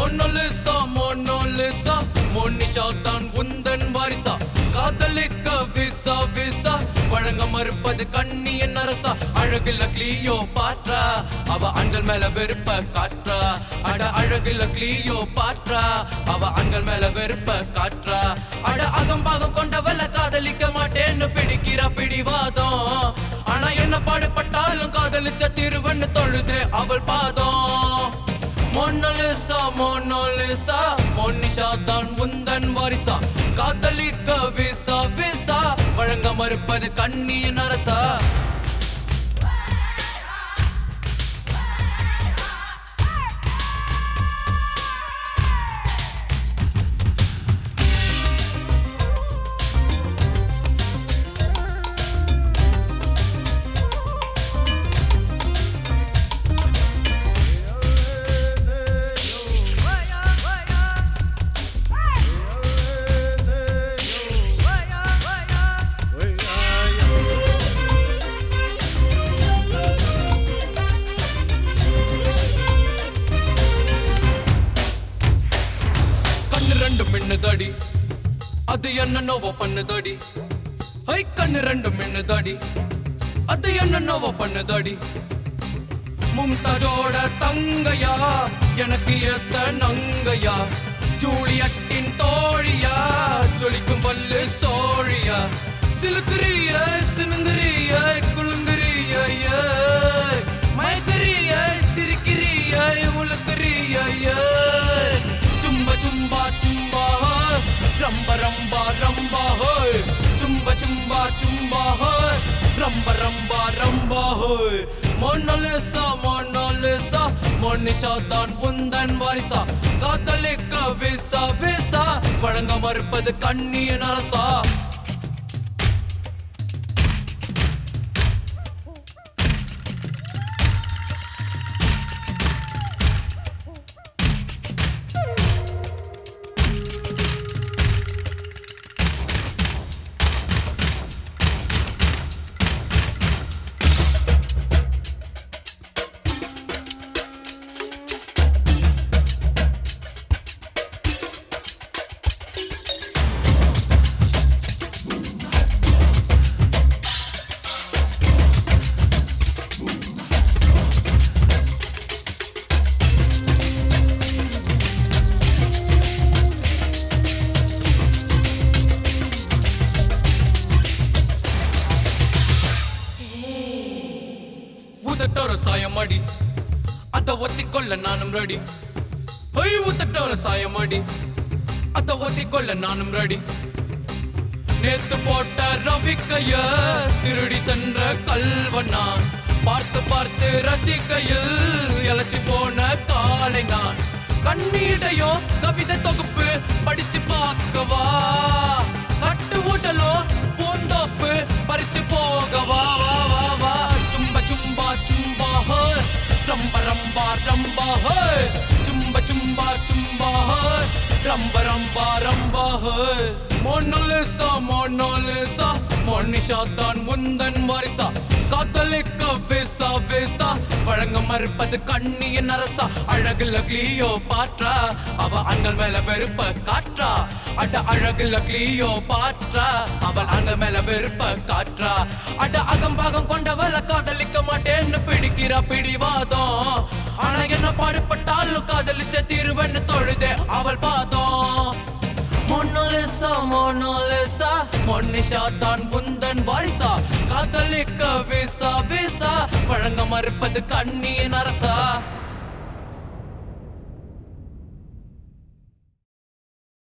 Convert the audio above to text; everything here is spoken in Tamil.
மொன்னலிசா மொன்னலிசா மொன்னிஷா தான் உந்தன் வாரிசா காதலிக்க விசா விசா வழங்க மறுப்பது கண்ணியின் அரசா அழகில்ல கிளியோ பாற்றா அவ அஞ்சல் மேல வெறுப்ப காற்றா அட அழகில்ல கிளியோ பாற்றா அவ அஞ்சல் மேல வெறுப்ப காற்றா அட அகம்பாகம் கொண்டவள காதலிக்க மாட்டேன்னு பிடிக்கிற பிடிவாதம் ஆனா என்ன பாடுபட்டாலும் காதலிச்ச திருவன்னு தொழுது அவள் பாதம் மொன்னலிசா மொன்னலிசா மொன்னிஷா தான் உந்தன் வாரிசா காதலிக்க விசா விசா வழங்க மறுப்பது கண்ணியின் அரசா கண்ணு ரெண்டு மின்னுதடி அது என்ன நோவ பண்ணுதடி ஐ கண்ணு ரெண்டு மின்னுதடி அது என்ன நோவ பண்ணுதடி மும்தாஜோட தங்கையா எனக்கு ஏத்த நங்கையா ஜூலியட்டின் தோழியா ஜொலிக்கும் பல்லு சோழியா சிலுக்குறிய சினுங்குறிய குலுங்குறிய மயக்கறிய சிரிக்கிறிய உழுக்குறிய சும்ப சும்பா சும்பா ரம்ப ரம்பா ரம்பா ஹோய் சும்ப சும்பா சும்பா ஹோய் ரம்ப ரம்பா ரம்பா ஹோய் மொன்னலிசா மொன்னலிசா மொன்னிஷா தான் உந்தன் வாரிசா காதலிக்க விசா விசா வழங்க மறுப்பது கண்ணியின் அரசா உதட்டோர சாயமாடி அத ஒத்திக்கொள்ள நானும் ரெடி ஐ உதட்டோர சாயமாடி அத ஒத்திக்கொள்ள நானும் ரெடி நேத்து போட்ட ரவிக்கைய திருடி சென்ற கல்வனா பார்த்து பார்த்து ரசிக்கையில் இழைச்சி போன காலை நான் கண்ணீடையோ கவிதை தொகுப்பு படிச்சு பார்க்கவா கட்டு ஊட்டலோ பூந்தோப்பு பறிச்சு போகவா வா வா வா சும்ப சும்பா சும்பா ஹோ ரம்ப ரம்பா ரம்பா ஹோ சும்ப சும்பா சும்பா ஹோ ரம்ப ரம்பா ரம்பா ஹோ மொன்னலிசா மொன்னலிசா மொன்னிஷா தான் முந்தன் வாரிசா காத்தலிக்க விசா விசா வழங்க மறுப்பது கண்ணியின் அரசா அழகுல கிளியோ பாற்றா அவ அண்ணல் மேல வெறுப்ப காற்றா அட அழகுல கிளியோ பாற்றா அவள் அங்க மேல வெறுப்ப காற்றா அட அகம்பாகம் கொண்டவள காதலிக்க மாட்டேன்னு பிடிக்கிறா பிடிவாதம் ஆனா என்ன பாடுபட்டாலும் காதலிச்ச தீர்வன்னு தொழுதே அவள் பாதம் மொன்னலிசா மொன்னலிசா மொன்னிஷா தான் புந்தன் வாரிசா காதலிக்க விசா விசா வழங்க மறுப்பது கண்ணியின் அரசா